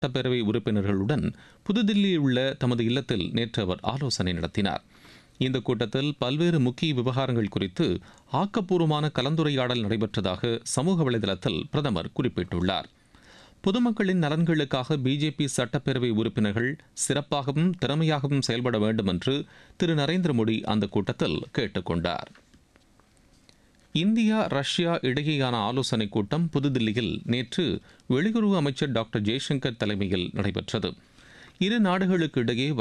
சட்டப்பேரவை உறுப்பினர்களுடன் புதுதில்லியில் உள்ள தமது இல்லத்தில் நேற்று அவர் ஆலோசனை நடத்தினார் இந்த கூட்டத்தில் பல்வேறு முக்கிய விவகாரங்கள் குறித்து ஆக்கப்பூர்வமான கலந்துரையாடல் நடைபெற்றதாக சமூக வலைதளத்தில் பிரதமர் குறிப்பிட்டுள்ளார் பொதுமக்களின் நலன்களுக்காக பிஜேபி சட்டப்பேரவை உறுப்பினர்கள் சிறப்பாகவும் திறமையாகவும் செயல்பட வேண்டும் என்று திரு நரேந்திர மோடி அந்த கூட்டத்தில் கேட்டுக்கொண்டார் இந்தியா ரஷ்யா இடையேயான ஆலோசனைக் கூட்டம் புதுதில்லியில் நேற்று வெளியுறவு அமைச்சர் டாக்டர் ஜெய்சங்கர் தலைமையில் நடைபெற்றது இரு நாடுகளுக்கு இடையே